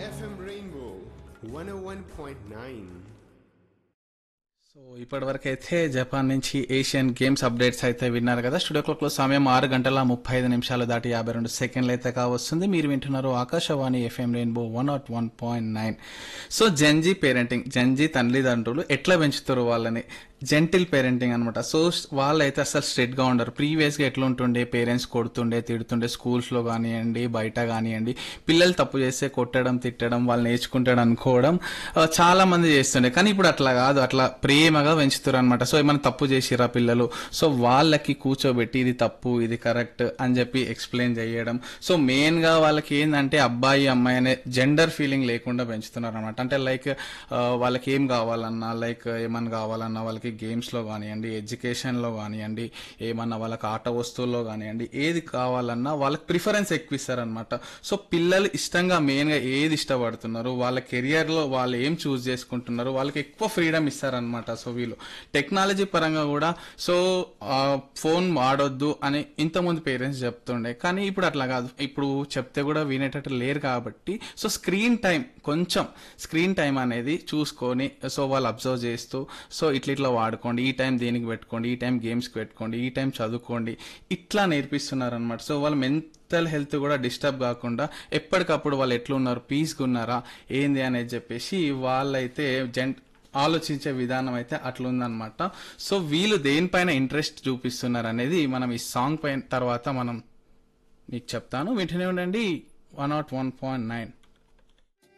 FM Rainbow 101.9. So ఇప్పటివరకు అయితే Japan నుంచి ఏషియన్ గేమ్స్ అప్డేట్స్ అయితే విన్నారు కదా స్టూడియో క్లాక్ లో సమయం ఆరు గంటల ముప్పై ఐదు నిమిషాలు దాటి యాభై రెండు సెకండ్లు అయితే కావస్తుంది మీరు వింటున్నారు Akashvani FM rainbow one nought one point nine so Gen Z parenting Gen Z తల్లిదండ్రులు ఎట్లా పెంచుతారు వాళ్ళని జెంటిల్ పేరెంటింగ్ అనమాట సో వాళ్ళైతే అసలు స్ట్రిక్ట్ గా ఉండరు ప్రీవియస్ గా ఎట్లా ఉంటుండే పేరెంట్స్ కొడుతుండే తిడుతుండే స్కూల్స్ లో కానివ్వండి బయట కానివ్వండి పిల్లలు తప్పు చేస్తే కొట్టడం తిట్టడం వాళ్ళు నేర్చుకుంటాడు అనుకోవడం ఆ, చాలా మంది చేస్తుండే కానీ ఇప్పుడు అట్లా కాదు అట్లా ప్రేమగా పెంచుతారు అనమాట సో ఏమైనా తప్పు చేసిరా పిల్లలు సో వాళ్ళకి కూర్చోబెట్టి ఇది తప్పు ఇది కరెక్ట్ అని చెప్పి ఎక్స్ప్లెయిన్ చేయడం సో మెయిన్ గా వాళ్ళకి ఏంటంటే అబ్బాయి అమ్మాయి అనే జెండర్ ఫీలింగ్ లేకుండా పెంచుతున్నారు అనమాట అంటే లైక్ వాళ్ళకి ఏం కావాలన్నా లైక్ ఏమన్నా కావాలన్నా వాళ్ళకి గేమ్స్ లో కానివ్వండి ఎడ్యుకేషన్ లో కానివ్వండి ఏమన్నా వాళ్ళకి ఆట వస్తువుల్లో కానివ్వండి ఏది కావాలన్నా వాళ్ళకి ప్రిఫరెన్స్ ఎక్కువ ఇస్తారనమాట సో పిల్లలు ఇష్టంగా మెయిన్ గా ఏది ఇష్టపడుతున్నారు వాళ్ళ కెరియర్ లో వాళ్ళు ఏం చూస్ చేసుకుంటున్నారు వాళ్ళకి ఎక్కువ ఫ్రీడమ్ ఇస్తారనమాట సో వీళ్ళు టెక్నాలజీ పరంగా కూడా సో ఫోన్ వాడొద్దు అని ఇంతకుముందు పేరెంట్స్ చెప్తుండే కానీ ఇప్పుడు అట్లా కాదు ఇప్పుడు చెప్తే కూడా వినేటట్టు లేరు కాబట్టి సో స్క్రీన్ టైం కొంచెం స్క్రీన్ టైం అనేది చూసుకొని సో వాళ్ళు అబ్జర్వ్ చేస్తూ సో ఇట్లా ఇట్లా వాడుకోండి ఈ టైం దేనికి పెట్టుకోండి ఈ టైం గేమ్స్కి పెట్టుకోండి ఈ టైం చదువుకోండి ఇట్లా నేర్పిస్తున్నారు అనమాట సో వాళ్ళు మెంటల్ హెల్త్ కూడా డిస్టర్బ్ కాకుండా ఎప్పటికప్పుడు వాళ్ళు ఎట్లున్నారు పీస్గా ఉన్నారా ఏంది అనేది చెప్పేసి వాళ్ళైతే జెంట్ ఆలోచించే విధానం అయితే అట్లుందనమాట సో వీళ్ళు దేనిపైన ఇంట్రెస్ట్ చూపిస్తున్నారు అనేది మనం ఈ సాంగ్ పైన తర్వాత మనం మీకు చెప్తాను వింటూనే ఉండండి one nought one point nine